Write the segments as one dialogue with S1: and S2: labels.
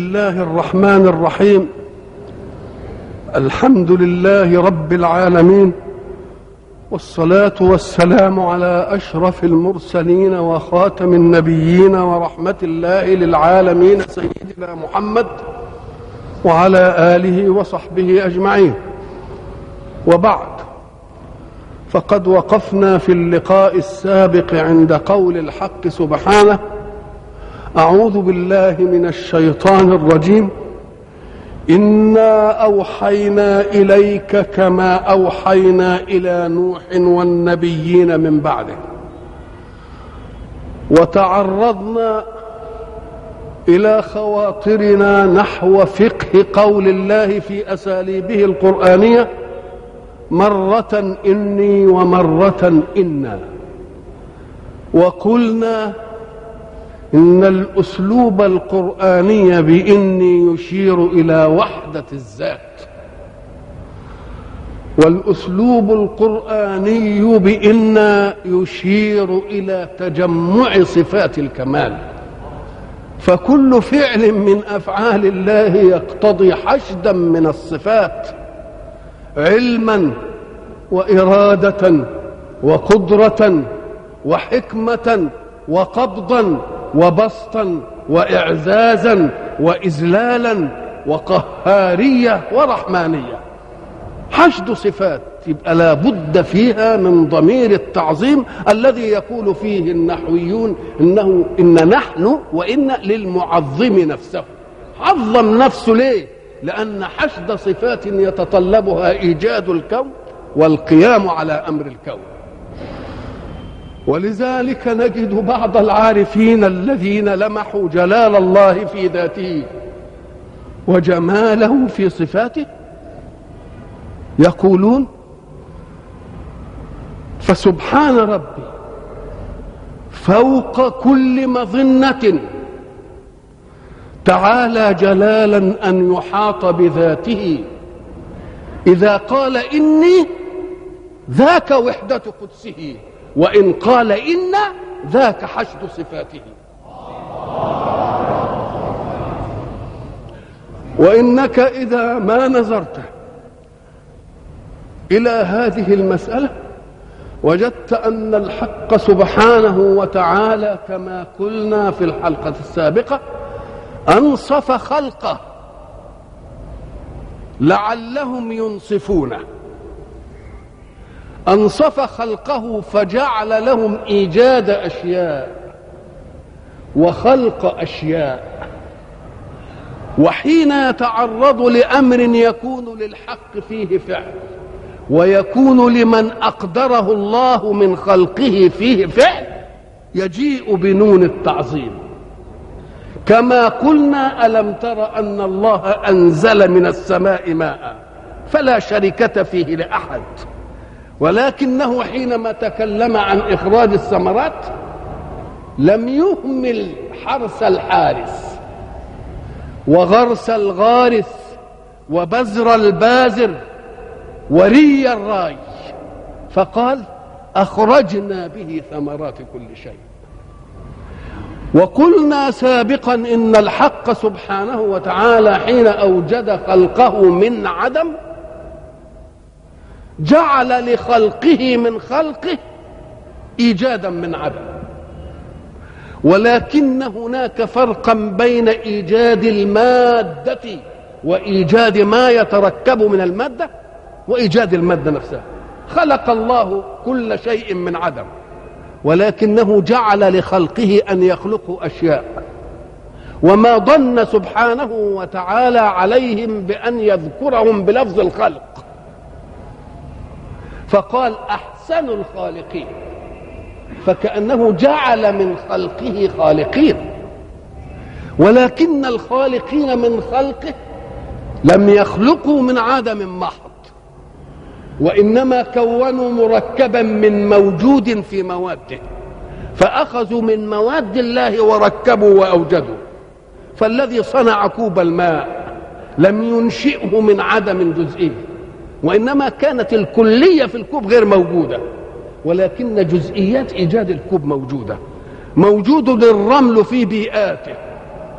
S1: الله الرحمن الرحيم الحمد لله رب العالمين والصلاه والسلام على اشرف المرسلين وخاتم النبيين ورحمه الله للعالمين سيدنا محمد وعلى اله وصحبه اجمعين وبعد فقد وقفنا في اللقاء السابق عند قول الحق سبحانه اعوذ بالله من الشيطان الرجيم انا اوحينا اليك كما اوحينا الى نوح والنبيين من بعده وتعرضنا الى خواطرنا نحو فقه قول الله في اساليبه القرانيه مره اني ومره انا وقلنا ان الاسلوب القراني باني يشير الى وحده الذات والاسلوب القراني بان يشير الى تجمع صفات الكمال فكل فعل من افعال الله يقتضي حشدا من الصفات علما واراده وقدره وحكمه وقبضا وبسطا واعزازا واذلالا وقهاريه ورحمانيه حشد صفات يبقى لا بد فيها من ضمير التعظيم الذي يقول فيه النحويون انه ان نحن وان للمعظم نفسه عظم نفسه ليه لان حشد صفات يتطلبها ايجاد الكون والقيام على امر الكون ولذلك نجد بعض العارفين الذين لمحوا جلال الله في ذاته وجماله في صفاته يقولون فسبحان ربي فوق كل مظنه تعالى جلالا ان يحاط بذاته اذا قال اني ذاك وحده قدسه وإن قال إن ذاك حشد صفاته وإنك إذا ما نظرت إلى هذه المسألة وجدت أن الحق سبحانه وتعالى كما قلنا في الحلقة السابقة أنصف خلقه لعلهم ينصفونه انصف خلقه فجعل لهم ايجاد اشياء وخلق اشياء وحين يتعرض لامر يكون للحق فيه فعل ويكون لمن اقدره الله من خلقه فيه فعل يجيء بنون التعظيم كما قلنا الم تر ان الله انزل من السماء ماء فلا شركه فيه لاحد ولكنه حينما تكلم عن اخراج الثمرات لم يهمل حرث الحارس وغرس الغارس وبذر البازر وري الراي فقال اخرجنا به ثمرات كل شيء وقلنا سابقا ان الحق سبحانه وتعالى حين اوجد خلقه من عدم جعل لخلقه من خلقه ايجادا من عدم ولكن هناك فرقا بين ايجاد الماده وايجاد ما يتركب من الماده وايجاد الماده نفسها خلق الله كل شيء من عدم ولكنه جعل لخلقه ان يخلقوا اشياء وما ظن سبحانه وتعالى عليهم بان يذكرهم بلفظ الخلق فقال احسن الخالقين فكانه جعل من خلقه خالقين ولكن الخالقين من خلقه لم يخلقوا من عدم محض وانما كونوا مركبا من موجود في مواده فاخذوا من مواد الله وركبوا واوجدوا فالذي صنع كوب الماء لم ينشئه من عدم جزئي وانما كانت الكليه في الكوب غير موجوده ولكن جزئيات ايجاد الكوب موجوده موجود الرمل في بيئاته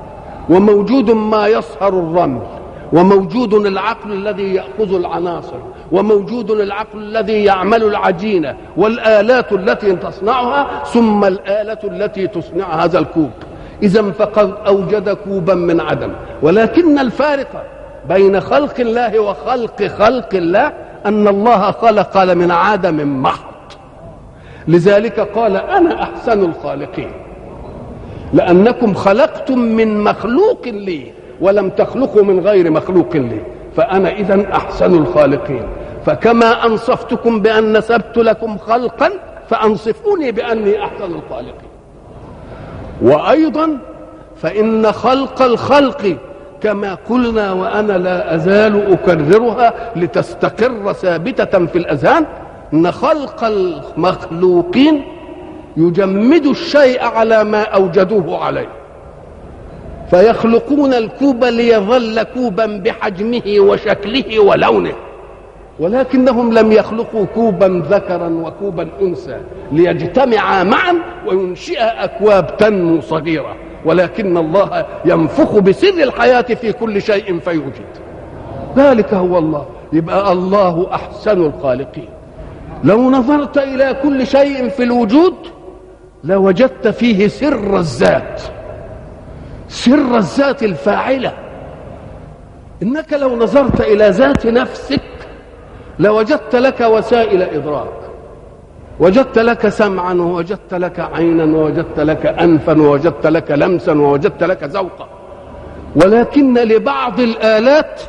S1: وموجود ما يصهر الرمل وموجود العقل الذي ياخذ العناصر وموجود العقل الذي يعمل العجينه والالات التي تصنعها ثم الاله التي تصنع هذا الكوب اذا فقد اوجد كوبا من عدم ولكن الفارق بين خلق الله وخلق خلق الله ان الله خلق من عدم محض لذلك قال انا احسن الخالقين لانكم خلقتم من مخلوق لي ولم تخلقوا من غير مخلوق لي فأنا إذا أحسن الخالقين فكما أنصفتكم بأن نسبت لكم خلقا فأنصفوني بأني أحسن الخالقين وأيضا فإن خلق الخلق كما قلنا وأنا لا أزال أكررها لتستقر ثابتة في الأذهان أن خلق المخلوقين يجمد الشيء على ما أوجدوه عليه فيخلقون الكوب ليظل كوبا بحجمه وشكله ولونه ولكنهم لم يخلقوا كوبا ذكرا وكوبا انثى ليجتمعا معا وينشئ اكواب تنمو صغيره ولكن الله ينفخ بسر الحياه في كل شيء فيوجد ذلك هو الله يبقى الله احسن الخالقين لو نظرت الى كل شيء في الوجود لوجدت فيه سر الذات سر الذات الفاعلة إنك لو نظرت إلى ذات نفسك لوجدت لك وسائل إدراك وجدت لك سمعا ووجدت لك عينا ووجدت لك أنفا ووجدت لك لمسا ووجدت لك ذوقا ولكن لبعض الآلات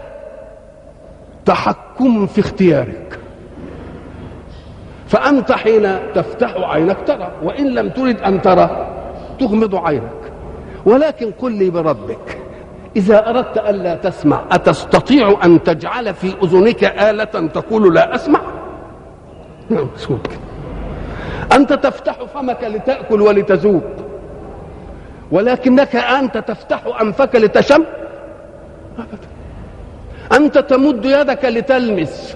S1: تحكم في اختيارك فأنت حين تفتح عينك ترى وإن لم ترد أن ترى تغمض عينك ولكن قل لي بربك إذا أردت ألا تسمع أتستطيع أن تجعل في أذنك آلة تقول لا أسمع؟ نعم مش ممكن أنت تفتح فمك لتأكل ولتذوق ولكنك أنت تفتح أنفك لتشم أبدا أنت تمد يدك لتلمس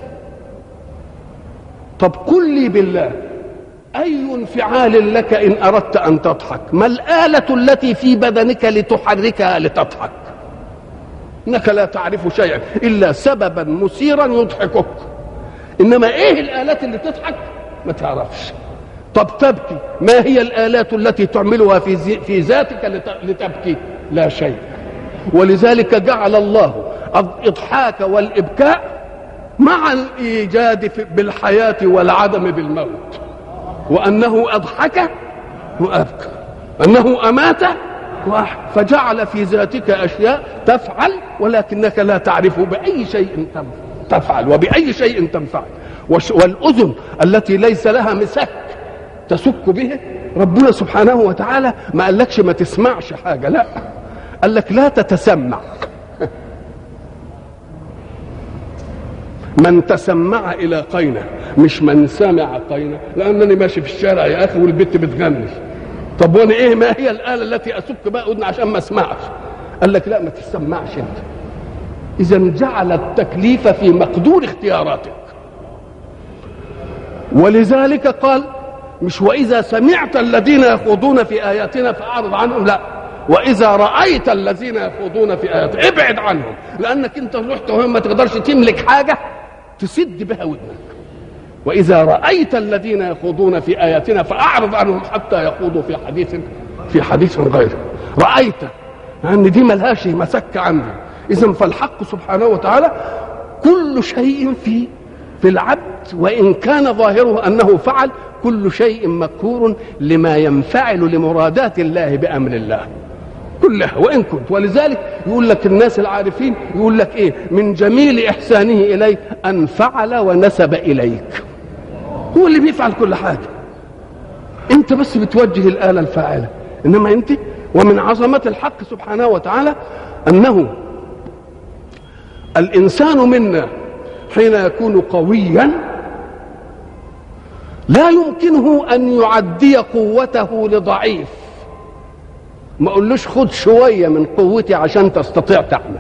S1: طب قل لي بالله أي انفعال لك إن أردت أن تضحك ما الآلة التي في بدنك لتحركها لتضحك إنك لا تعرف شيئا إلا سببا مثيرا يضحكك إنما إيه الآلات اللي تضحك ما تعرفش طب تبكي ما هي الآلات التي تعملها في, في ذاتك لتبكي لا شيء ولذلك جعل الله الإضحاك والإبكاء مع الإيجاد بالحياة والعدم بالموت وأنه أضحك وأبكى أنه أمات فجعل في ذاتك أشياء تفعل ولكنك لا تعرف بأي شيء تفعل وبأي شيء تنفعل والأذن التي ليس لها مسك تسك به ربنا سبحانه وتعالى ما قالكش ما تسمعش حاجة لا قال لك لا تتسمع من تسمع الى قينه مش من سمع قينه لانني ماشي في الشارع يا اخي والبت بتغني طب وانا ايه ما هي الاله التي اسك بها اذن عشان ما اسمعش قال لك لا ما تسمعش انت اذا جعل التكليف في مقدور اختياراتك ولذلك قال مش واذا سمعت الذين يخوضون في اياتنا فاعرض عنهم لا واذا رايت الذين يخوضون في اياتنا ابعد عنهم لانك انت رحت وهم ما تقدرش تملك حاجه تسد بها ودنك واذا رايت الذين يخوضون في اياتنا فاعرض عنهم حتى يخوضوا في حديث في حديث غيره رايت ان دي ملهاش مسك عندي اذا فالحق سبحانه وتعالى كل شيء في في العبد وان كان ظاهره انه فعل كل شيء مكور لما ينفعل لمرادات الله بامر الله كلها وان كنت ولذلك يقول لك الناس العارفين يقول لك ايه من جميل احسانه اليك ان فعل ونسب اليك هو اللي بيفعل كل حاجه انت بس بتوجه الاله الفاعله انما انت ومن عظمه الحق سبحانه وتعالى انه الانسان منا حين يكون قويا لا يمكنه ان يعدي قوته لضعيف ما اقولوش خد شويه من قوتي عشان تستطيع تعمل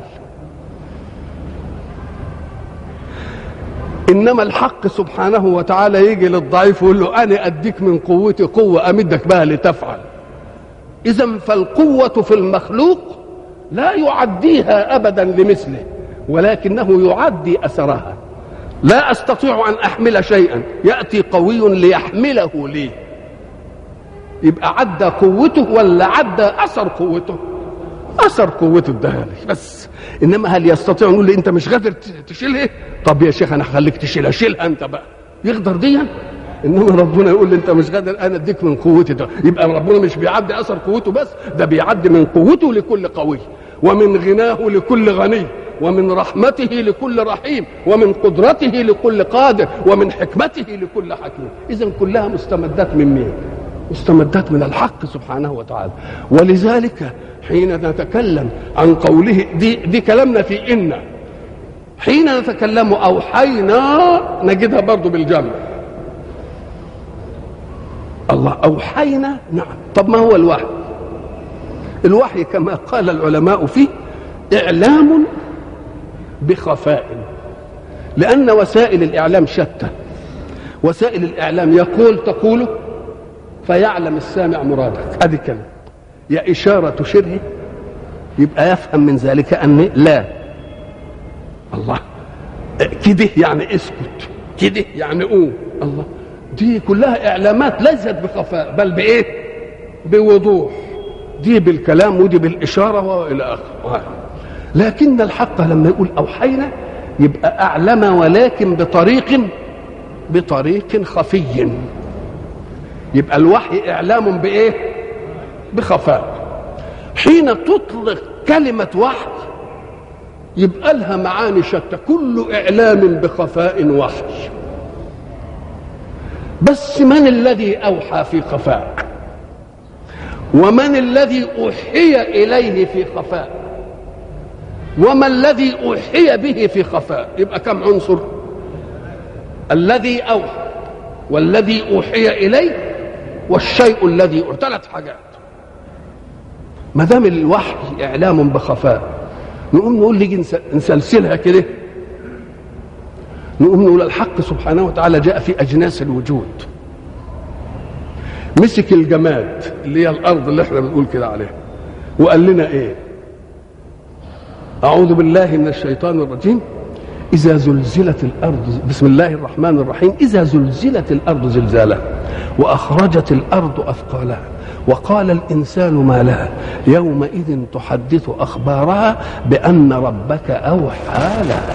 S1: انما الحق سبحانه وتعالى يجي للضعيف ويقول له انا اديك من قوتي قوه امدك بها لتفعل اذا فالقوه في المخلوق لا يعديها ابدا لمثله ولكنه يعدي اثرها لا استطيع ان احمل شيئا ياتي قوي ليحمله لي يبقى عدى قوته ولا عدى اثر قوته اثر قوته اداها لي بس انما هل يستطيع نقول لي انت مش قادر تشيلها طب يا شيخ انا هخليك تشيلها شيلها انت بقى يقدر ديا انما ربنا يقول لي انت مش قادر انا اديك من قوتي ده يبقى ربنا مش بيعدي اثر قوته بس ده بيعدي من قوته لكل قوي ومن غناه لكل غني ومن رحمته لكل رحيم ومن قدرته لكل قادر ومن حكمته لكل حكيم اذا كلها مستمدات من مين مستمدات من الحق سبحانه وتعالى ولذلك حين نتكلم عن قوله دي, دي كلامنا في إن حين نتكلم أوحينا نجدها برضو بالجمع الله أوحينا نعم طب ما هو الوحي الوحي كما قال العلماء فيه إعلام بخفاء لأن وسائل الإعلام شتى وسائل الإعلام يقول تقول فيعلم السامع مرادك هذه كلمة يا إشارة تشره يبقى يفهم من ذلك أن لا الله كده يعني اسكت كده يعني قوم الله دي كلها إعلامات ليست بخفاء بل بإيه بوضوح دي بالكلام ودي بالإشارة وإلى آخره لكن الحق لما يقول أوحينا يبقى أعلم ولكن بطريق بطريق خفي يبقى الوحي إعلام بإيه بخفاء حين تطلق كلمة وحي يبقى لها معاني شتى كل إعلام بخفاء وحي بس من الذي أوحى في خفاء ومن الذي أوحي إليه في خفاء وما الذي أوحي به في خفاء يبقى كم عنصر الذي أوحى والذي أوحي إليه والشيء الذي أوحي ثلاث حاجات ما دام الوحي إعلام بخفاء نقوم نقول لي نسلسلها كده نقوم نقول الحق سبحانه وتعالى جاء في أجناس الوجود مسك الجماد اللي هي الأرض اللي احنا بنقول كده عليها وقال لنا إيه أعوذ بالله من الشيطان الرجيم إذا زلزلت الأرض بسم الله الرحمن الرحيم إذا زلزلت الأرض زلزالها وأخرجت الأرض أثقالها وقال الإنسان ما لها يومئذ تحدث أخبارها بأن ربك أوحى لها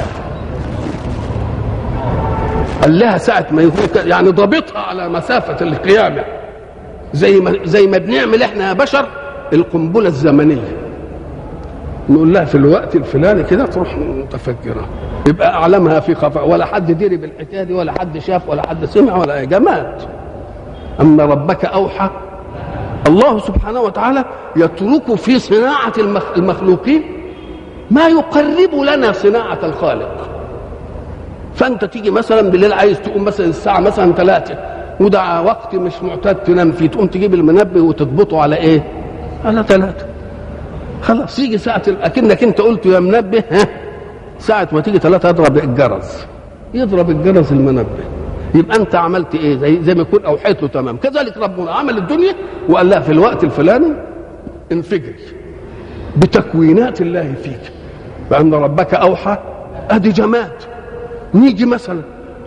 S1: قال لها ساعة ما يكون يعني ضابطها على مسافة القيامة زي ما زي ما بنعمل احنا يا بشر القنبلة الزمنية نقول لها في الوقت الفلاني كده تروح متفجره يبقى اعلمها في خفاء ولا حد دري بالحكايه دي ولا حد شاف ولا حد سمع ولا جماد اما ربك اوحى الله سبحانه وتعالى يترك في صناعه المخلوقين ما يقرب لنا صناعه الخالق فانت تيجي مثلا بالليل عايز تقوم مثلا الساعه مثلا ثلاثة وده وقت مش معتاد تنام فيه تقوم تجيب المنبه وتضبطه على ايه؟ على ثلاثة خلاص يجي ساعة أكنك أنت قلت يا منبه ها ساعة ما تيجي ثلاثة يضرب الجرس يضرب الجرس المنبه يبقى أنت عملت إيه زي, زي ما يكون أوحيت له تمام كذلك ربنا عمل الدنيا وقال لها في الوقت الفلاني انفجري بتكوينات الله فيك بأن ربك أوحى أدي جماد نيجي مثلا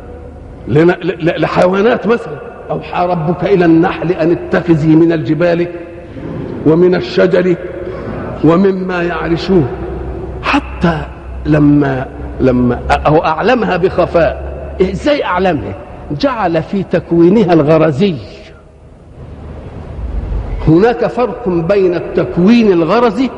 S1: لحيوانات مثلا أوحى ربك إلى النحل أن اتخذي من الجبال ومن الشجر ومما يعرشون حتى لما لما أو أعلمها بخفاء إزاي أعلمها جعل في تكوينها الغرزي هناك فرق بين التكوين الغرزي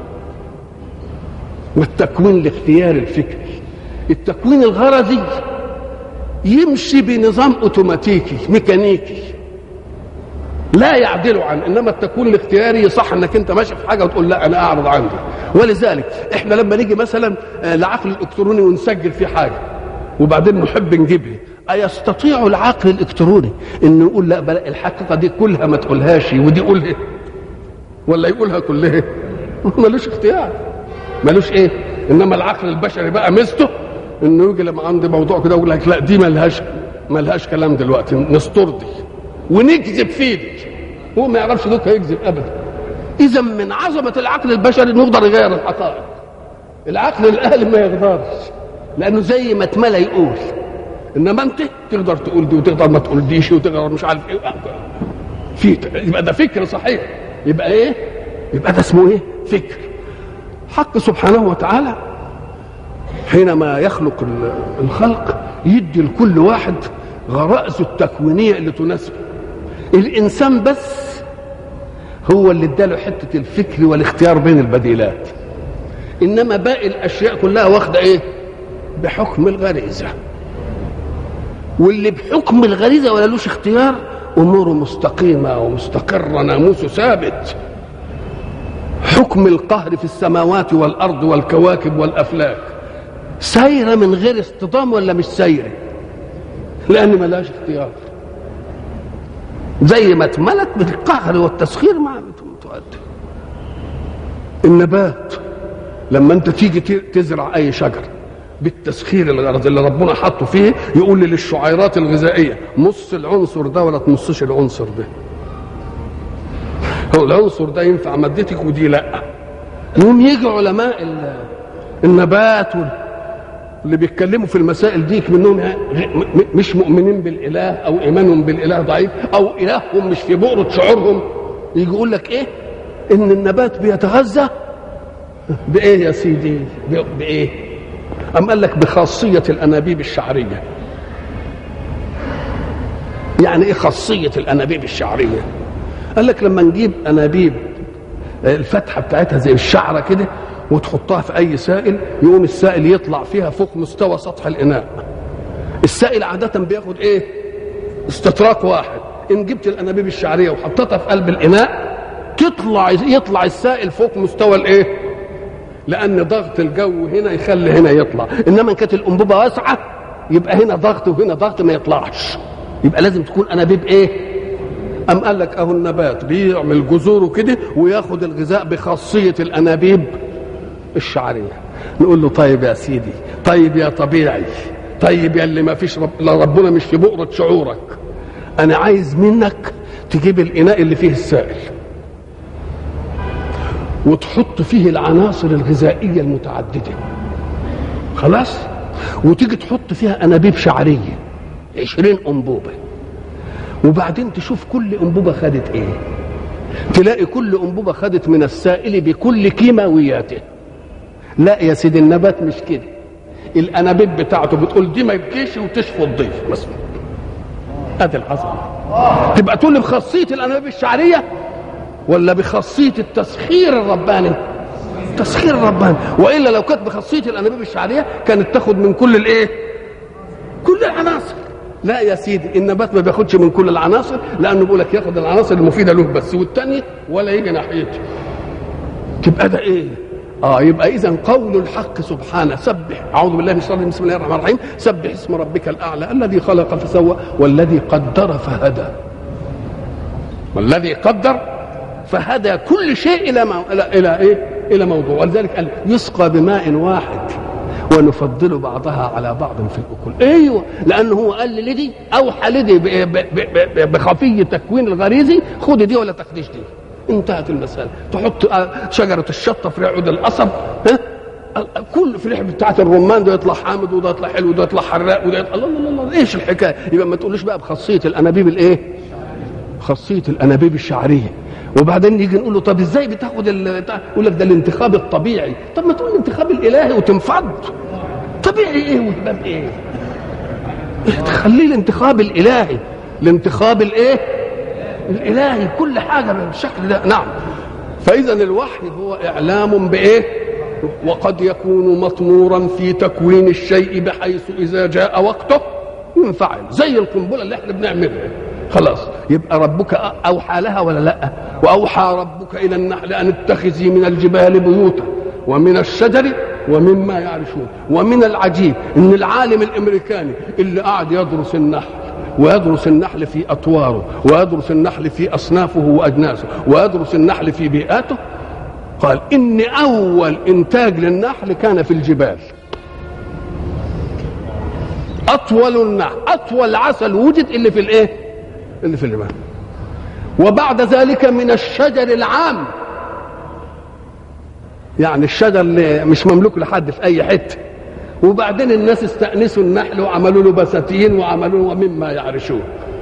S1: والتكوين الاختياري الفكري التكوين الغرزي يمشي بنظام اوتوماتيكي ميكانيكي لا يعدل عنه انما التكوين الاختياري صح انك انت ماشي في حاجه وتقول لا انا اعرض عندي ولذلك احنا لما نيجي مثلا لعقل الالكتروني ونسجل فيه حاجه وبعدين نحب نجيبها ايستطيع العقل الالكتروني انه يقول لا بل الحقيقه دي كلها ما تقولهاش ودي قولها ولا يقولها كلها ملوش اختيار ملوش ايه انما العقل البشري بقى ميزته انه يجي لما عندي موضوع كده يقول لك لا دي ملهاش ملهاش كلام دلوقتي نسترضي ونكذب فيه هو ما يعرفش دوك هيكذب ابدا اذا من عظمه العقل البشري انه يقدر يغير الحقائق العقل الآلي ما يقدرش لانه زي ما اتملى يقول انما انت تقدر تقول دي وتقدر ما تقول ديش وتقدر مش عارف ايه في يبقى ده فكر صحيح يبقى ايه يبقى ده اسمه ايه فكر حق سبحانه وتعالى حينما يخلق الخلق يدي لكل واحد غرائزه التكوينيه اللي تناسبه الانسان بس هو اللي اداله حته الفكر والاختيار بين البديلات انما باقي الاشياء كلها واخده ايه بحكم الغريزه واللي بحكم الغريزه ولا لوش اختيار اموره مستقيمه ومستقره ناموسه ثابت حكم القهر في السماوات والارض والكواكب والافلاك سايره من غير اصطدام ولا مش سايره لان ملهاش اختيار زي ما اتملت بالقهر والتسخير ما تؤدي النبات لما انت تيجي تزرع اي شجر بالتسخير الغرض اللي ربنا حطه فيه يقول لي للشعيرات الغذائيه نص العنصر ده ولا تنصش العنصر ده هو العنصر ده ينفع مادتك ودي لا يوم يجي علماء النبات اللي بيتكلموا في المسائل دي منهم مش مؤمنين بالاله او ايمانهم بالاله ضعيف او الههم مش في بؤره شعورهم يجي يقول لك ايه ان النبات بيتغذى بايه يا سيدي بايه ام قال لك بخاصيه الانابيب الشعريه يعني ايه خاصيه الانابيب الشعريه قال لك لما نجيب انابيب الفتحه بتاعتها زي الشعره كده وتحطها في اي سائل يقوم السائل يطلع فيها فوق مستوى سطح الاناء السائل عاده بياخد ايه استطراق واحد ان جبت الانابيب الشعريه وحطيتها في قلب الاناء تطلع يطلع السائل فوق مستوى الايه لان ضغط الجو هنا يخلي هنا يطلع انما ان كانت الانبوبه واسعه يبقى هنا ضغط وهنا ضغط ما يطلعش يبقى لازم تكون انابيب ايه أم قال لك أهو النبات بيعمل جذوره كده وياخد الغذاء بخاصية الأنابيب الشعرية نقول له طيب يا سيدي طيب يا طبيعي طيب يا اللي ما فيش رب... لا ربنا مش في بؤرة شعورك أنا عايز منك تجيب الإناء اللي فيه السائل وتحط فيه العناصر الغذائية المتعددة خلاص وتيجي تحط فيها أنابيب شعرية عشرين أنبوبة وبعدين تشوف كل أنبوبة خدت إيه تلاقي كل أنبوبة خدت من السائل بكل كيماوياته لا يا سيدي النبات مش كده الانابيب بتاعته بتقول دي ما يبكيش وتشفط ضيف بس ادي العظمه تبقى تقول لي بخاصيه الانابيب الشعريه ولا بخاصيه التسخير الرباني تسخير الرباني والا لو كانت بخاصيه الانابيب الشعريه كانت تاخد من كل الايه كل العناصر لا يا سيدي النبات ما بياخدش من كل العناصر لانه بيقول لك ياخد العناصر المفيده له بس والثانيه ولا يجي ناحيته تبقى ده ايه اه يبقى اذا قول الحق سبحانه سبح اعوذ بالله من الشيطان الرجيم بسم الله الرحمن الرحيم سبح اسم ربك الاعلى الذي خلق فسوى والذي قدر فهدى والذي قدر فهدى كل شيء الى مو... الى الى ايه الى موضوع ولذلك قال يسقى بماء واحد ونفضل بعضها على بعض في الاكل ايوه لانه هو قال لي دي اوحى لدي بخفي تكوين الغريزي خدي دي ولا تاخديش دي انتهت المسألة تحط شجرة الشطة في عود القصب ها كل في الريحه بتاعت الرمان ده يطلع حامض وده يطلع حلو وده يطلع حراق وده يطلع الله الله الله ايش الحكايه؟ يبقى ما تقولوش بقى بخاصيه الانابيب الايه؟ خاصيه الانابيب الشعريه وبعدين نيجي نقول له طب ازاي بتاخد يقول لك ده الانتخاب الطبيعي طب ما تقول الانتخاب الالهي وتنفض طبيعي ايه وهباب ايه؟ تخليه الانتخاب الالهي الانتخاب الايه؟ الالهي كل حاجه بالشكل ده نعم فاذا الوحي هو اعلام بايه وقد يكون مطمورا في تكوين الشيء بحيث اذا جاء وقته ينفعل زي القنبله اللي احنا بنعملها خلاص يبقى ربك اوحى لها ولا لا واوحى ربك الى النحل ان اتخذي من الجبال بيوتا ومن الشجر ومما يعرشون ومن العجيب ان العالم الامريكاني اللي قاعد يدرس النحل ويدرس النحل في اطواره ويدرس النحل في اصنافه واجناسه ويدرس النحل في بيئاته قال ان اول انتاج للنحل كان في الجبال اطول النحل اطول عسل وجد اللي في الايه اللي في الجبال وبعد ذلك من الشجر العام يعني الشجر اللي مش مملوك لحد في اي حته وبعدين الناس استأنسوا النحل وعملوا له بساتين وعملوا له مما يعرشون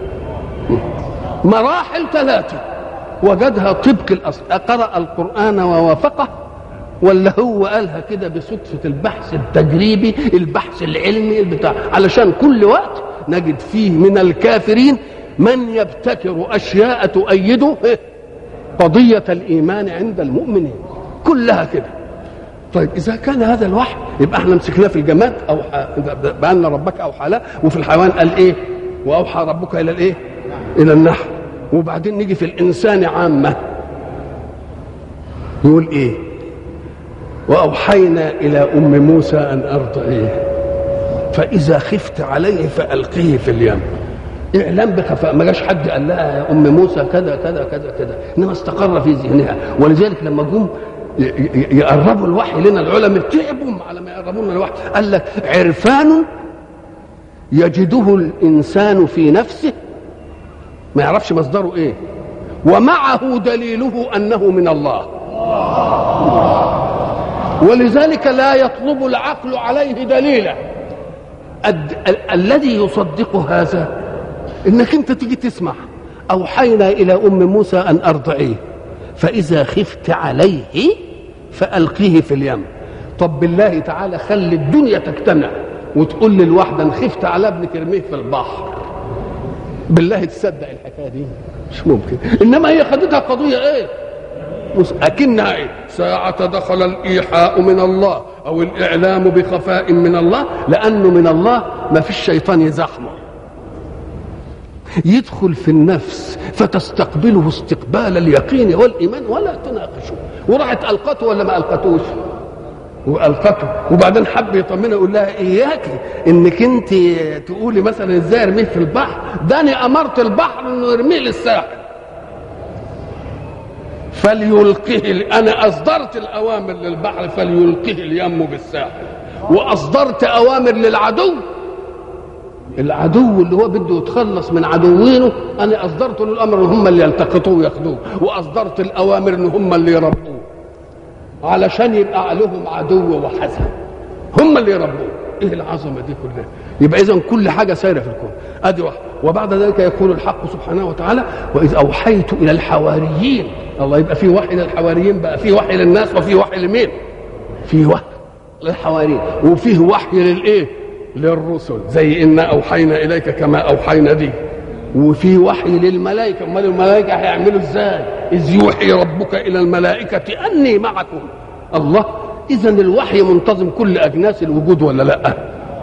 S1: مراحل ثلاثة وجدها طبق الأصل أقرأ القرآن ووافقه ولا هو قالها كده بصدفة البحث التجريبي البحث العلمي البتاع علشان كل وقت نجد فيه من الكافرين من يبتكر أشياء تؤيد قضية الإيمان عند المؤمنين كلها كده طيب إذا كان هذا الوحي يبقى احنا مسكناه في الجماد أو بأن ربك أوحى له وفي الحيوان قال إيه وأوحى ربك إلى الإيه إلى النحل وبعدين نيجي في الإنسان عامة يقول إيه وأوحينا إلى أم موسى أن أرضعيه فإذا خفت عليه فألقيه في اليم اعلام بخفاء ما جاش حد قال لها يا ام موسى كذا كذا كذا كذا انما استقر في ذهنها ولذلك لما جم يقربوا الوحي لنا العلماء تعبوا على ما يقربوا لنا الوحي قال لك عرفان يجده الانسان في نفسه ما يعرفش مصدره ايه ومعه دليله انه من الله ولذلك لا يطلب العقل عليه دليلا ال- ال- الذي يصدق هذا انك انت تيجي تسمع اوحينا الى ام موسى ان ارضعيه فاذا خفت عليه فالقيه في اليم طب بالله تعالى خلي الدنيا تجتمع وتقول للواحده ان خفت على ابنك ارميه في البحر بالله تصدق الحكايه دي مش ممكن انما هي خدتها قضيه ايه أكنها إيه؟ ساعة دخل الإيحاء من الله أو الإعلام بخفاء من الله لأنه من الله ما فيش شيطان يزحمه يدخل في النفس فتستقبله استقبال اليقين والإيمان ولا تناقشه وراحت ألقته ولا ما ألقتوش والقته وبعدين حب يطمنها يقول لها اياك انك انت تقولي مثلا ازاي ارميه في البحر ده انا امرت البحر انه يرميه للساحل فليلقه انا اصدرت الاوامر للبحر فليلقه اليم بالساحل واصدرت اوامر للعدو العدو اللي هو بده يتخلص من عدوينه انا اصدرت له الامر ان هم اللي يلتقطوه وياخدوه واصدرت الاوامر ان هم اللي يربوه علشان يبقى لهم عدو وحسن هم اللي يربوه ايه العظمه دي كلها يبقى اذا كل حاجه سايره في الكون ادي واحد وبعد ذلك يقول الحق سبحانه وتعالى واذ اوحيت الى الحواريين الله يبقى في وحي للحواريين بقى في وحي للناس وفي وحي لمين في وحي للحواريين وفيه وحي للايه للرسل زي انا اوحينا اليك كما اوحينا دي وفي وحي للملائكه امال الملائكه هيعملوا ازاي اذ يوحي ربك الى الملائكه اني معكم الله اذا الوحي منتظم كل اجناس الوجود ولا لا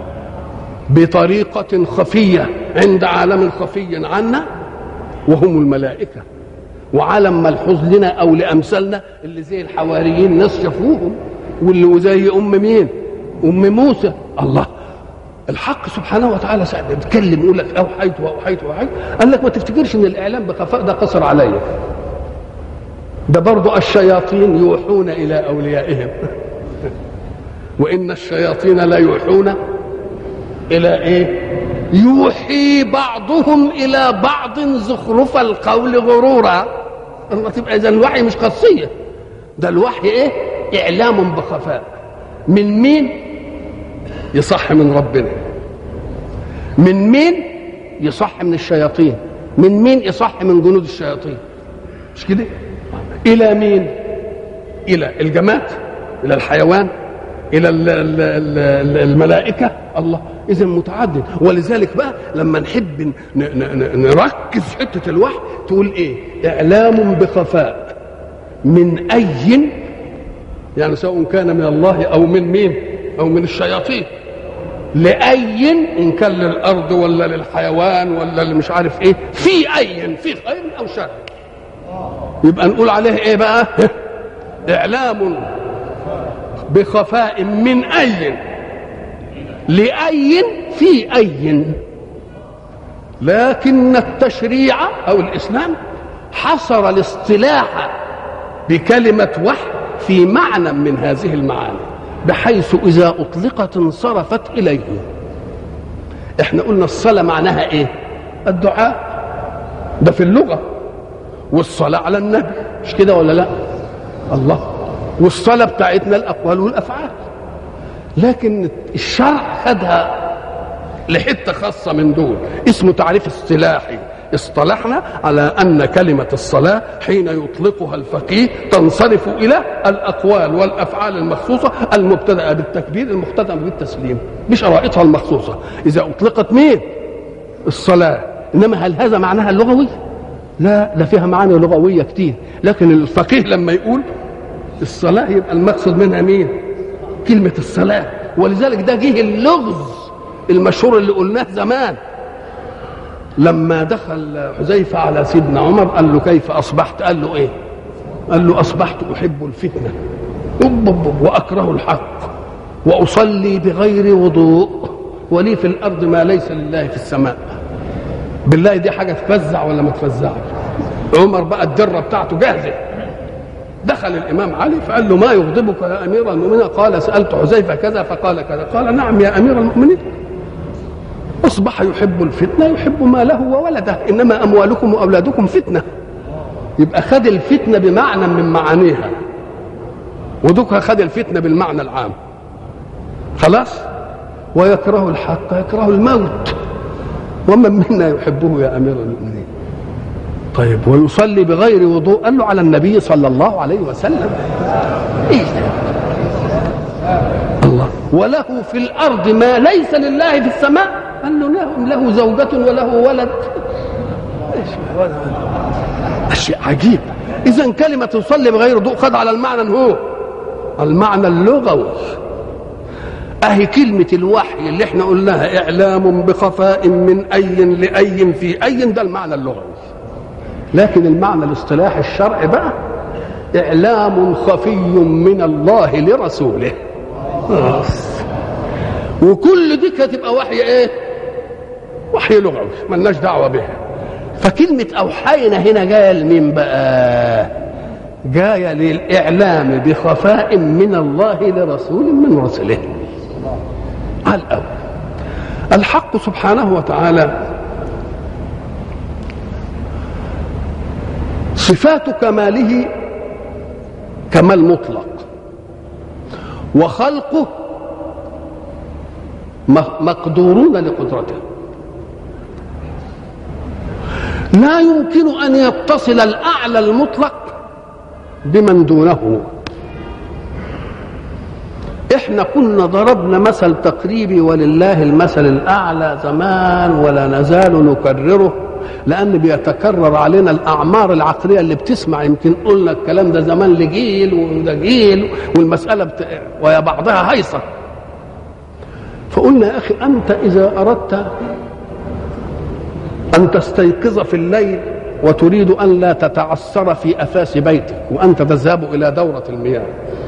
S1: بطريقه خفيه عند عالم خفي عنا وهم الملائكه وعالم ملحوظ لنا او لامثالنا اللي زي الحواريين ناس شافوهم واللي زي ام مين ام موسى الله الحق سبحانه وتعالى ساعة بيتكلم يقول لك اوحيت واوحيت واوحيت قال لك ما تفتكرش ان الاعلام بخفاء ده قصر عليا ده برضه الشياطين يوحون الى اوليائهم وان الشياطين لا يوحون الى ايه يوحي بعضهم الى بعض زخرف القول غرورا الله تبقى اذا الوحي مش خاصيه ده الوحي ايه اعلام بخفاء من مين يصح من ربنا من مين يصح من الشياطين من مين يصح من جنود الشياطين مش كده الى مين الى الجماد الى الحيوان الى ال- ال- ال- الملائكه الله اذا متعدد ولذلك بقى لما نحب ن- ن- ن- نركز في حته الوحي تقول ايه اعلام بخفاء من اي يعني سواء كان من الله او من مين او من الشياطين لاي ان كان للارض ولا للحيوان ولا اللي مش عارف ايه في اي في خير او شر يبقى نقول عليه ايه بقى اعلام بخفاء من اي لاي في اي لكن التشريع او الاسلام حصر الاصطلاح بكلمه وحي في معنى من هذه المعاني بحيث اذا اطلقت انصرفت اليه احنا قلنا الصلاه معناها ايه الدعاء ده في اللغه والصلاه على النبي مش كده ولا لا الله والصلاه بتاعتنا الاقوال والافعال لكن الشرع خدها لحته خاصه من دول اسمه تعريف اصطلاحي اصطلحنا على ان كلمه الصلاه حين يطلقها الفقيه تنصرف الى الاقوال والافعال المخصوصه المبتدأه بالتكبير المختتمه بالتسليم بشرائطها المخصوصه اذا اطلقت مين الصلاه انما هل هذا معناها اللغوي لا ده فيها معاني لغويه كتير لكن الفقيه لما يقول الصلاه يبقى المقصد منها مين كلمه الصلاه ولذلك ده جه اللغز المشهور اللي قلناه زمان لما دخل حذيفة على سيدنا عمر قال له كيف أصبحت قال له إيه قال له أصبحت أحب الفتنة وأكره الحق وأصلي بغير وضوء ولي في الأرض ما ليس لله في السماء بالله دي حاجة تفزع ولا ما تفزعش عمر بقى الدرة بتاعته جاهزة دخل الإمام علي فقال له ما يغضبك يا أمير المؤمنين قال سألت حذيفة كذا فقال كذا قال نعم يا أمير المؤمنين أصبح يحب الفتنة يحب ماله وولده إنما أموالكم وأولادكم فتنة يبقى خد الفتنة بمعنى من معانيها ودوك خد الفتنة بالمعنى العام خلاص ويكره الحق يكره الموت ومن منا يحبه يا أمير المؤمنين طيب ويصلي بغير وضوء قال له على النبي صلى الله عليه وسلم إيه الله وله في الأرض ما ليس لله في السماء قال له له, له زوجة وله ولد أشياء عجيب إذا كلمة تصلي بغير ضوء خد على المعنى هو المعنى اللغوي أهي كلمة الوحي اللي احنا قلناها إعلام بخفاء من أي لأي في أي ده المعنى اللغوي لكن المعنى الاصطلاحي الشرعي بقى إعلام خفي من الله لرسوله وكل دي هتبقى وحي ايه وحي لغوي ملناش دعوه بها فكلمه اوحينا هنا جايه لمين بقى جايه للاعلام بخفاء من الله لرسول من رسله على الاول الحق سبحانه وتعالى صفات كماله كمال مطلق وخلقه مقدورون لقدرته لا يمكن ان يتصل الاعلى المطلق بمن دونه احنا كنا ضربنا مثل تقريبي ولله المثل الاعلى زمان ولا نزال نكرره لان بيتكرر علينا الاعمار العقليه اللي بتسمع يمكن قلنا الكلام ده زمان لجيل وده جيل والمساله بت... ويا بعضها هيصه فقلنا يا اخي انت اذا اردت ان تستيقظ في الليل وتريد ان لا تتعثر في افاس بيتك وانت تذهب الى دوره المياه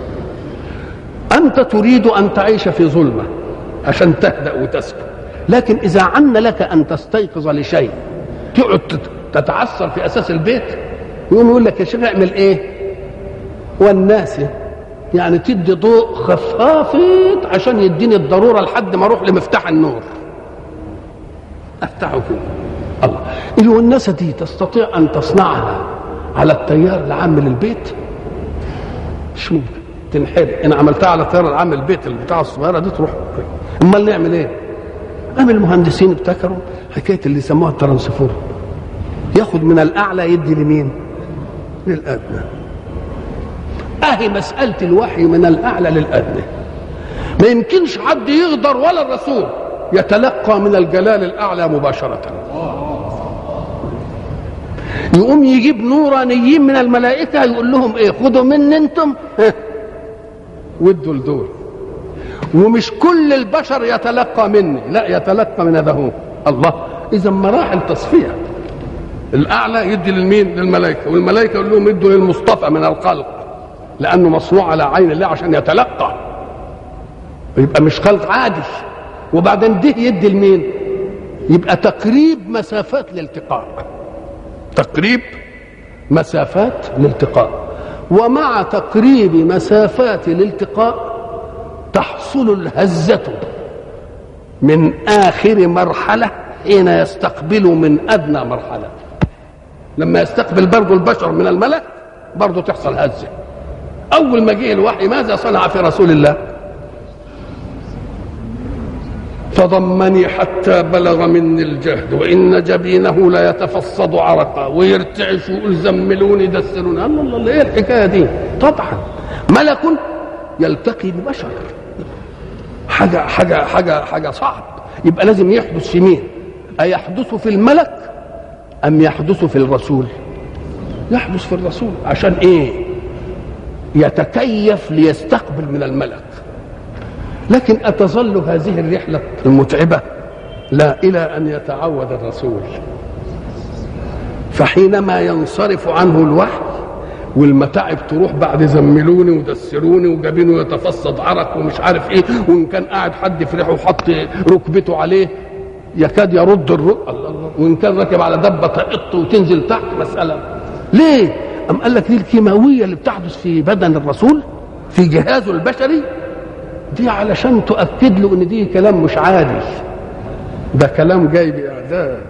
S1: انت تريد ان تعيش في ظلمه عشان تهدا وتسكن لكن اذا عن لك ان تستيقظ لشيء تقعد تتعثر في اساس البيت يقوم يقول لك يا شيخ اعمل ايه والناس يعني تدي ضوء خفافت عشان يديني الضروره لحد ما اروح لمفتاح النور افتحه كده الله الوناسه دي تستطيع ان تصنعها على التيار العام للبيت مش ممكن تنحرق انا عملتها على التيار العام للبيت البتاع الصغيره دي تروح امال نعمل ايه؟ قام المهندسين ابتكروا حكايه اللي يسموها الترانسفور ياخد من الاعلى يدي لمين؟ للادنى اهي مساله الوحي من الاعلى للادنى ما يمكنش حد يقدر ولا الرسول يتلقى من الجلال الاعلى مباشره يقوم يجيب نورانيين من الملائكه يقول لهم ايه خدوا مني انتم ودوا لدول ومش كل البشر يتلقى مني لا يتلقى من هذا هو الله اذا مراحل تصفيه الاعلى يدي للمين للملائكه والملائكه يقول لهم ادوا للمصطفى من الخلق لانه مصنوع على عين الله عشان يتلقى يبقى مش خلق عادي وبعدين ده يدي لمين يبقى تقريب مسافات الالتقاء تقريب مسافات الالتقاء ومع تقريب مسافات الالتقاء تحصل الهزة من آخر مرحلة حين يستقبل من أدنى مرحلة لما يستقبل برضه البشر من الملك برضه تحصل هزة اول ما جه الوحي ماذا صنع في رسول الله فضمني حتى بلغ مني الجهد وان جبينه لا يتفصد عرقا ويرتعش ويقول زملوني دسروني الله الله الله ايه الحكايه دي طبعا ملك يلتقي ببشر حاجه حاجه حاجه حاجه صعب يبقى لازم يحدث في مين ايحدث في الملك ام يحدث في الرسول يحدث في الرسول عشان ايه يتكيف ليستقبل من الملك لكن أتظل هذه الرحلة المتعبة لا إلى أن يتعود الرسول فحينما ينصرف عنه الوحي والمتاعب تروح بعد زملوني ودسروني وجابينه يتفصد عرق ومش عارف ايه وان كان قاعد حد في ريحه وحط ركبته عليه يكاد يرد الرق الله الله وان كان راكب على دبه تقط وتنزل تحت مساله ليه؟ أم قال لك دي الكيماويه اللي بتحدث في بدن الرسول في جهازه البشري دي علشان تؤكد له ان دي كلام مش عادي ده كلام جاي باعداد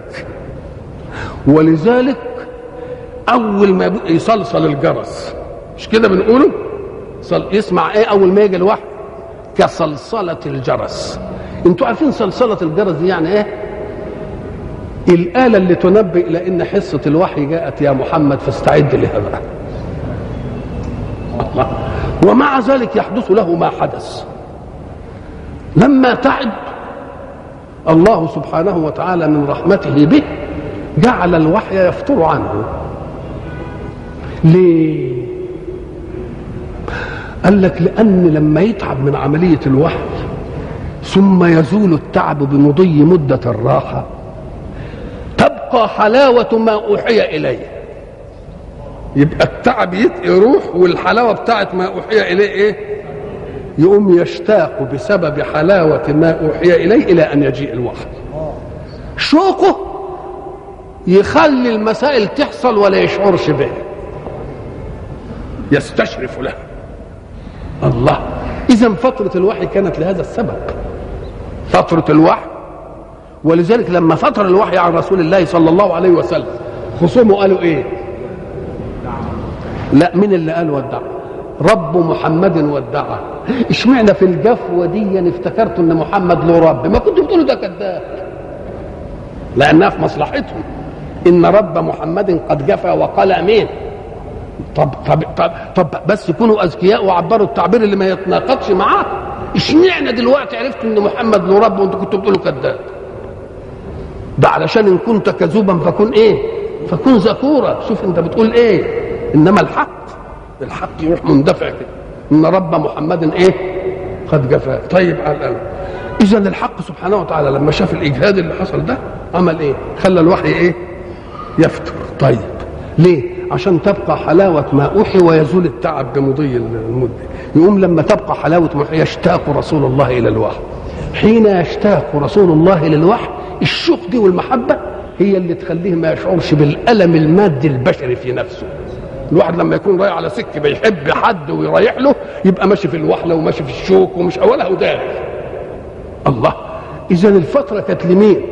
S1: ولذلك اول ما يصلصل الجرس مش كده بنقوله صل يسمع ايه اول ما يجي الوحي كصلصله الجرس انتوا عارفين صلصله الجرس دي يعني ايه الآلة اللي تنبئ إلى أن حصة الوحي جاءت يا محمد فاستعد لهذا الله ومع ذلك يحدث له ما حدث لما تعب الله سبحانه وتعالى من رحمته به جعل الوحي يفتر عنه ليه قال لك لأن لما يتعب من عملية الوحي ثم يزول التعب بمضي مدة الراحة تبقى حلاوة ما أوحي إليه يبقى التعب يروح والحلاوة بتاعت ما أوحي إليه إيه يقوم يشتاق بسبب حلاوة ما أوحي إليه إلى أن يجيء الوحي شوقه يخلي المسائل تحصل ولا يشعرش بها يستشرف لها الله إذا فترة الوحي كانت لهذا السبب فترة الوحي ولذلك لما فتر الوحي عن رسول الله صلى الله عليه وسلم خصومه قالوا ايه لا مين اللي قال ودعه رب محمد ودعه اشمعنى في الجفوه دي افتكرت ان محمد له رب ما كنتوا بتقولوا ده كذاب لانها في مصلحتهم ان رب محمد قد جفا وقال امين طب طب طب, طب بس يكونوا اذكياء وعبروا التعبير اللي ما يتناقضش معاه اشمعنى دلوقتي عرفت ان محمد له رب وانتوا كنتوا بتقولوا كذاب ده علشان ان كنت كذوبا فكن ايه فكن ذكورا شوف انت بتقول ايه انما الحق الحق يروح مندفع كده ان رب محمد ايه قد جفا طيب على الأول اذا الحق سبحانه وتعالى لما شاف الاجهاد اللي حصل ده عمل ايه خلى الوحي ايه يفتر طيب ليه عشان تبقى حلاوة ما أوحي ويزول التعب بمضي المدة يقوم لما تبقى حلاوة ما أوحي يشتاق رسول الله إلى الوحي حين يشتاق رسول الله للوحي الشوق دي والمحبة هي اللي تخليه ما يشعرش بالألم المادي البشري في نفسه الواحد لما يكون رايح على سكة بيحب حد ويريح له يبقى ماشي في الوحلة وماشي في الشوك ومش أولها وداري الله إذا الفترة كانت لمين؟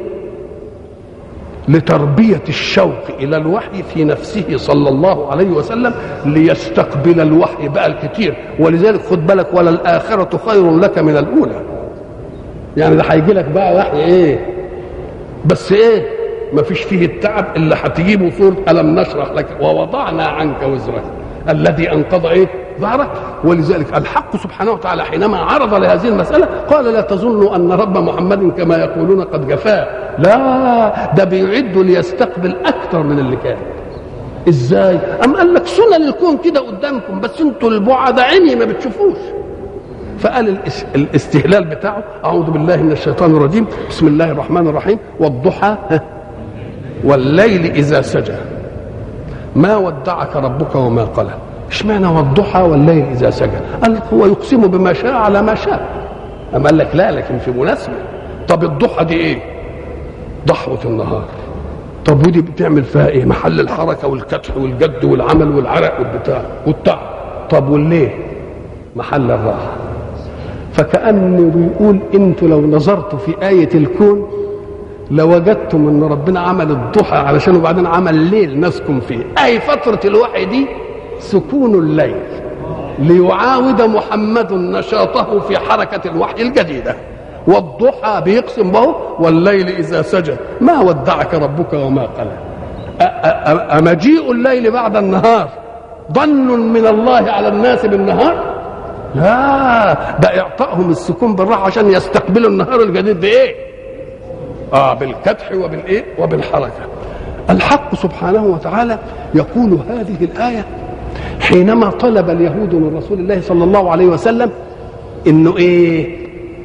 S1: لتربية الشوق إلى الوحي في نفسه صلى الله عليه وسلم ليستقبل الوحي بقى الكتير ولذلك خد بالك ولا الآخرة خير لك من الأولى يعني ده هيجي لك بقى وحي إيه بس إيه ما فيش فيه التعب اللي هتجيبه صورة ألم نشرح لك ووضعنا عنك وزرك الذي أنقض إيه ظهرك ولذلك الحق سبحانه وتعالى حينما عرض لهذه المسألة قال لا تظنوا أن رب محمد كما يقولون قد جفاه لا ده بيعد ليستقبل أكثر من اللي كان ازاي أم قال لك سنن الكون كده قدامكم بس انتوا البعد عيني ما بتشوفوش فقال الاستهلال بتاعه أعوذ بالله من الشيطان الرجيم بسم الله الرحمن الرحيم والضحى والليل إذا سجى ما ودعك ربك وما قلى اشمعنى والضحى والليل اذا سجى قال هو يقسم بما شاء على ما شاء اما قال لك لا لكن في مناسبه طب الضحى دي ايه ضحوه النهار طب ودي بتعمل فيها ايه محل الحركه والكدح والجد والعمل والعرق والبتاع والتعب طب والليل محل الراحه فكانه بيقول انتوا لو نظرتوا في ايه الكون لوجدتم ان ربنا عمل الضحى علشان وبعدين عمل الليل نسكن فيه اي فتره الوحي دي سكون الليل ليعاود محمد نشاطه في حركة الوحي الجديدة والضحى بيقسم به والليل إذا سجى ما ودعك ربك وما قلى أمجيء الليل بعد النهار ظن من الله على الناس بالنهار لا ده إعطائهم السكون بالراحة عشان يستقبلوا النهار الجديد بإيه آه بالكدح وبالإيه وبالحركة الحق سبحانه وتعالى يقول هذه الآية حينما طلب اليهود من رسول الله صلى الله عليه وسلم انه ايه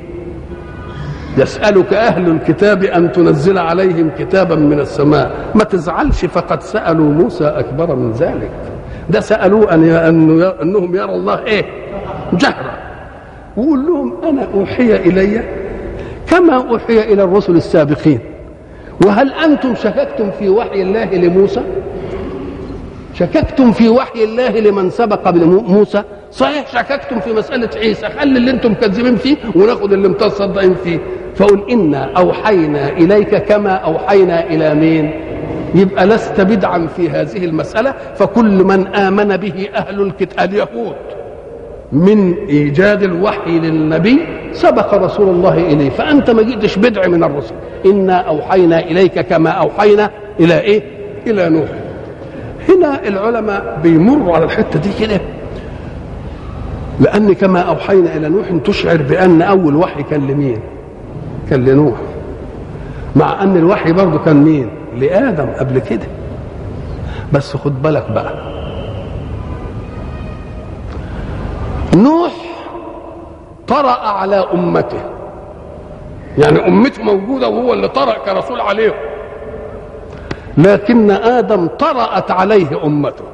S1: يسألك أهل الكتاب أن تنزل عليهم كتابا من السماء ما تزعلش فقد سألوا موسى أكبر من ذلك ده سألوه أن أنهم يرى الله إيه جهرا وقول لهم أنا أوحي إلي كما أوحي إلى الرسل السابقين وهل أنتم شككتم في وحي الله لموسى شككتم في وحي الله لمن سبق موسى صحيح شككتم في مسألة عيسى خلي اللي انتم مكذبين فيه وناخد اللي متصدقين فيه فقل إنا أوحينا إليك كما أوحينا إلى مين يبقى لست بدعا في هذه المسألة فكل من آمن به أهل الكتاب اليهود من إيجاد الوحي للنبي سبق رسول الله إليه فأنت ما جئتش بدع من الرسل إنا أوحينا إليك كما أوحينا إلى إيه إلى نوح هنا العلماء بيمروا على الحتة دي كده لأن كما أوحينا إلى نوح تشعر بأن أول وحي كان لمين كان لنوح مع أن الوحي برضه كان مين لآدم قبل كده بس خد بالك بقى نوح طرأ على أمته يعني أمته موجودة وهو اللي طرأ كرسول عليهم لكن آدم طرأت عليه أمته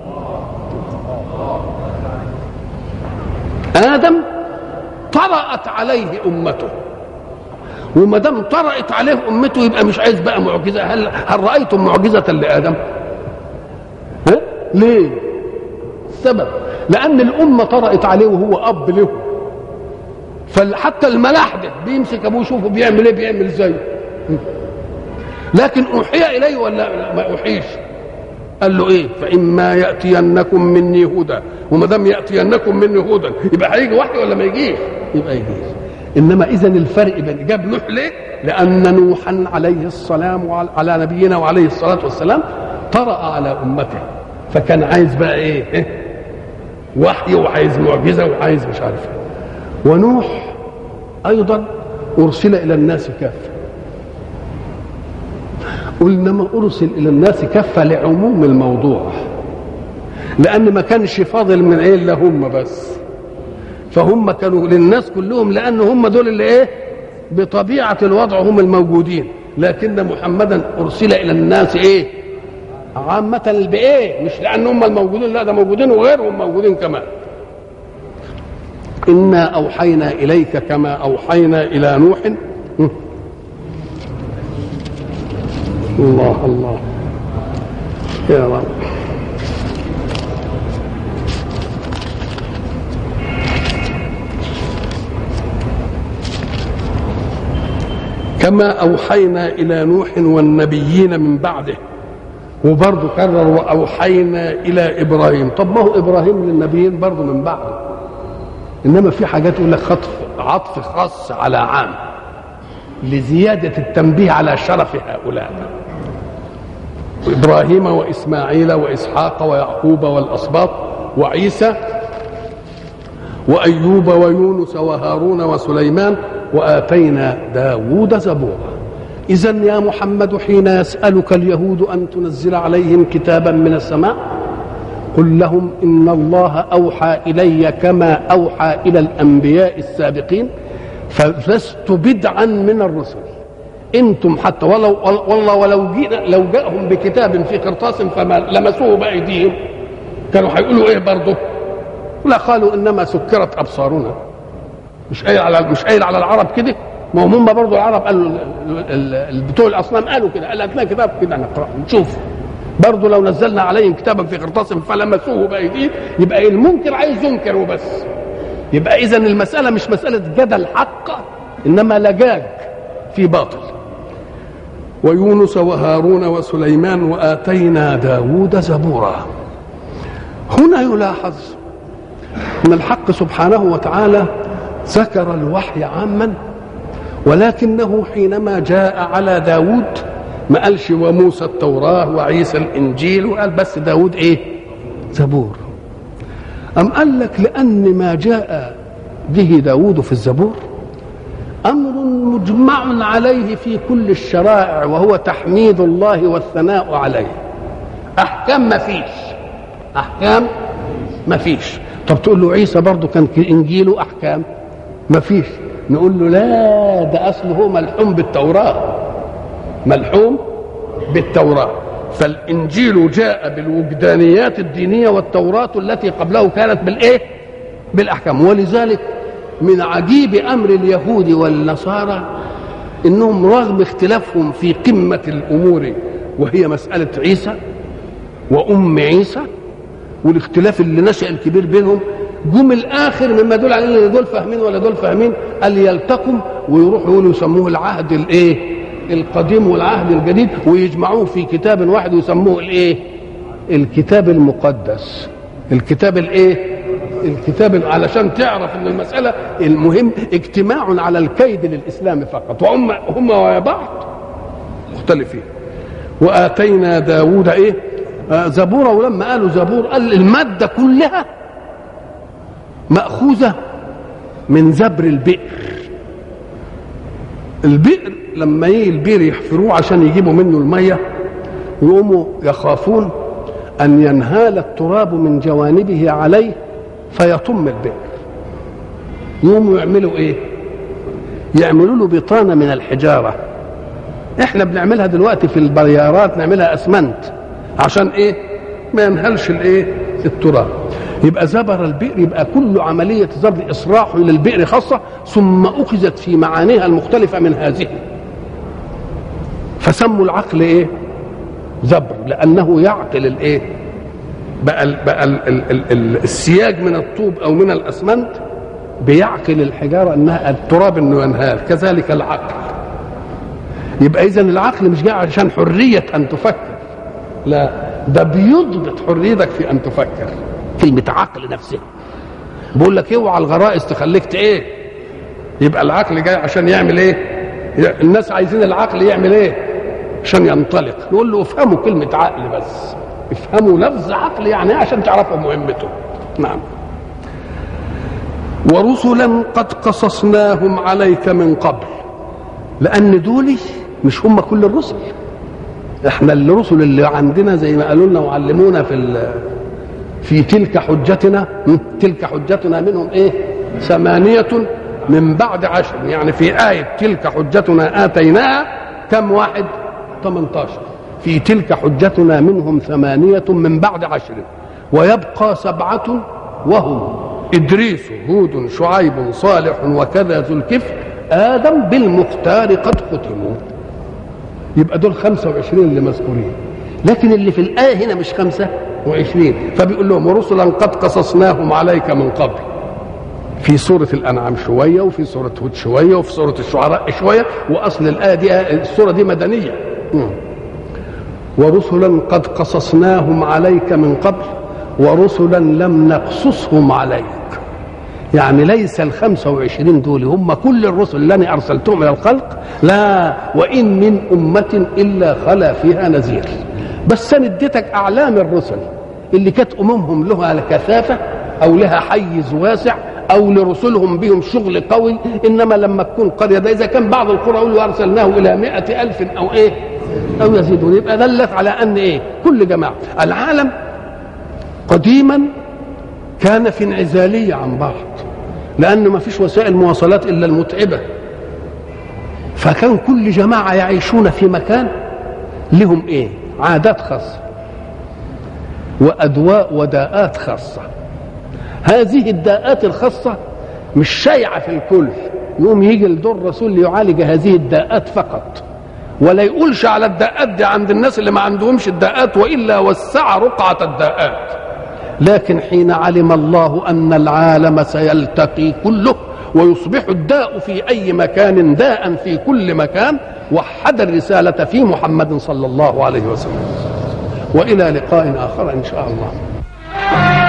S1: آدم طرأت عليه أمته وما دام طرأت عليه أمته يبقى مش عايز بقى معجزة هل هل رأيتم معجزة لآدم؟ ها؟ ليه؟ السبب لأن الأمة طرأت عليه وهو أب له فحتى الملاحدة بيمسك أبوه يشوفه بيعمل إيه بيعمل زيه لكن أوحي إليه ولا ما أوحيش؟ قال له ايه فاما ياتينكم مني هدى وما دام ياتينكم مني هدى يبقى هيجي وحي ولا ما يجيش يبقى يجيش انما اذا الفرق بين جاب نوح ليه لان نوحا عليه السلام وعلى نبينا وعليه الصلاه والسلام طرا على امته فكان عايز بقى ايه, إيه؟ وحي وعايز معجزه وعايز مش عارف ايه ونوح ايضا ارسل الى الناس كافه قلنا ما ارسل الى الناس كافه لعموم الموضوع لان ما كانش فاضل من ايه الا هم بس فهم كانوا للناس كلهم لان هم دول اللي ايه بطبيعه الوضع هم الموجودين لكن محمدا ارسل الى الناس ايه عامة بإيه؟ مش لأن هم الموجودين لا ده موجودين وغيرهم موجودين كمان. إنا أوحينا إليك كما أوحينا إلى نوح الله الله يا رب كما أوحينا إلى نوح والنبيين من بعده وبرضه كرر وأوحينا إلى إبراهيم طب ما هو إبراهيم للنبيين برضه من بعده إنما في حاجات يقول لك خطف عطف خاص على عام لزيادة التنبيه على شرف هؤلاء إبراهيم وإسماعيل وإسحاق ويعقوب والأسباط وعيسى وأيوب ويونس وهارون وسليمان وآتينا داود زبورا إذا يا محمد حين يسألك اليهود أن تنزل عليهم كتابا من السماء قل لهم إن الله أوحى إلي كما أوحى إلى الأنبياء السابقين فلست بدعا من الرسل انتم حتى ولو والله ولو جينا لو جاءهم بكتاب في قرطاس فما لمسوه بايديهم كانوا هيقولوا ايه برضه؟ لا قالوا انما سكرت ابصارنا مش قايل على مش قايل على العرب كده ما هم برضه العرب قالوا بتوع الاصنام قالوا كده قال هات كتاب كده نقرا نشوف برضه لو نزلنا عليهم كتابا في قرطاس فلمسوه بايديهم يبقى المنكر عايز ينكر وبس يبقى اذا المساله مش مساله جدل حق انما لجاج في باطل ويونس وهارون وسليمان وآتينا داود زبورا هنا يلاحظ ان الحق سبحانه وتعالى ذكر الوحي عاما ولكنه حينما جاء على داود ما قالش وموسى التوراة وعيسى الإنجيل وقال بس داود إيه زبور أم قال لك لأن ما جاء به داود في الزبور أمر مجمع عليه في كل الشرائع وهو تحميد الله والثناء عليه أحكام ما فيش أحكام ما فيش طب تقول له عيسى برضه كان إنجيله أحكام ما فيش نقول له لا ده أصله ملحوم بالتوراة ملحوم بالتوراة فالإنجيل جاء بالوجدانيات الدينية والتوراة التي قبله كانت بالإيه؟ بالأحكام ولذلك من عجيب أمر اليهود والنصارى إنهم رغم اختلافهم في قمة الأمور وهي مسألة عيسى وأم عيسى والاختلاف اللي نشأ الكبير بينهم جم الآخر مما يدل على إن دول فاهمين ولا دول فاهمين قال يلتقوا ويروحوا يقولوا يسموه العهد الإيه؟ القديم والعهد الجديد ويجمعوه في كتاب واحد ويسموه الايه الكتاب المقدس الكتاب الايه الكتاب علشان تعرف ان المساله المهم اجتماع على الكيد للاسلام فقط وهم هم ويا بعض مختلفين واتينا داوود ايه آه زبورا ولما قالوا زبور قال الماده كلها ماخوذه من زبر البئر البئر لما يجي البئر يحفروه عشان يجيبوا منه الميه يقوموا يخافون ان ينهال التراب من جوانبه عليه فيطم البئر يقوموا يعملوا ايه يعملوا له بطانه من الحجاره احنا بنعملها دلوقتي في البريارات نعملها اسمنت عشان ايه ما ينهلش الايه التراب يبقى زبر البئر يبقى كل عملية زبر إصراح للبئر خاصة ثم أخذت في معانيها المختلفة من هذه فسموا العقل إيه زبر لأنه يعقل الإيه بقى, ال بقى ال ال ال ال السياج من الطوب أو من الأسمنت بيعقل الحجارة أنها التراب أنه ينهار كذلك العقل يبقى إذا العقل مش جاي عشان حرية أن تفكر لا ده بيضبط حريتك في أن تفكر كلمة عقل نفسها بقول لك اوعى الغرائز تخليك ايه يبقى العقل جاي عشان يعمل ايه الناس عايزين العقل يعمل ايه عشان ينطلق نقول له افهموا كلمة عقل بس افهموا لفظ عقل يعني ايه عشان تعرفوا مهمته نعم ورسلا قد قصصناهم عليك من قبل لان دول مش هم كل الرسل احنا الرسل اللي عندنا زي ما قالوا لنا وعلمونا في في تلك حجتنا تلك حجتنا منهم ايه ثمانية من بعد عشر يعني في آية تلك حجتنا آتيناها كم واحد 18 في تلك حجتنا منهم ثمانية من بعد عشر ويبقى سبعة وهم إدريس هود شعيب صالح وكذا ذو الكفل آدم بالمختار قد ختموا يبقى دول 25 اللي مذكورين لكن اللي في الآية هنا مش خمسة وعشرين فبيقول لهم ورسلا قد قصصناهم عليك من قبل في سورة الأنعام شوية وفي سورة هود شوية وفي سورة الشعراء شوية وأصل الآية دي السورة دي مدنية ورسلا قد قصصناهم عليك من قبل ورسلا لم نقصصهم عليك يعني ليس الخمسة وعشرين دول هم كل الرسل اللي أرسلتهم إلى الخلق لا وإن من أمة إلا خلا فيها نذير بس انا اديتك اعلام الرسل اللي كانت اممهم لها كثافه او لها حيز واسع او لرسلهم بهم شغل قوي انما لما تكون قريه ده اذا كان بعض القرى يقول ارسلناه الى مئة الف او ايه او يزيدون يبقى دلت على ان ايه كل جماعه العالم قديما كان في انعزاليه عن بعض لان ما فيش وسائل مواصلات الا المتعبه فكان كل جماعه يعيشون في مكان لهم ايه عادات خاصة وأدواء وداءات خاصة هذه الداءات الخاصة مش شائعة في الكل يقوم يجي لدور الرسول ليعالج هذه الداءات فقط ولا يقولش على الداءات دي عند الناس اللي ما عندهمش الداءات وإلا وسع رقعة الداءات لكن حين علم الله أن العالم سيلتقي كله ويصبح الداء في أي مكان داء في كل مكان وحد الرسالة في محمد صلى الله عليه وسلم وإلى لقاء آخر إن شاء الله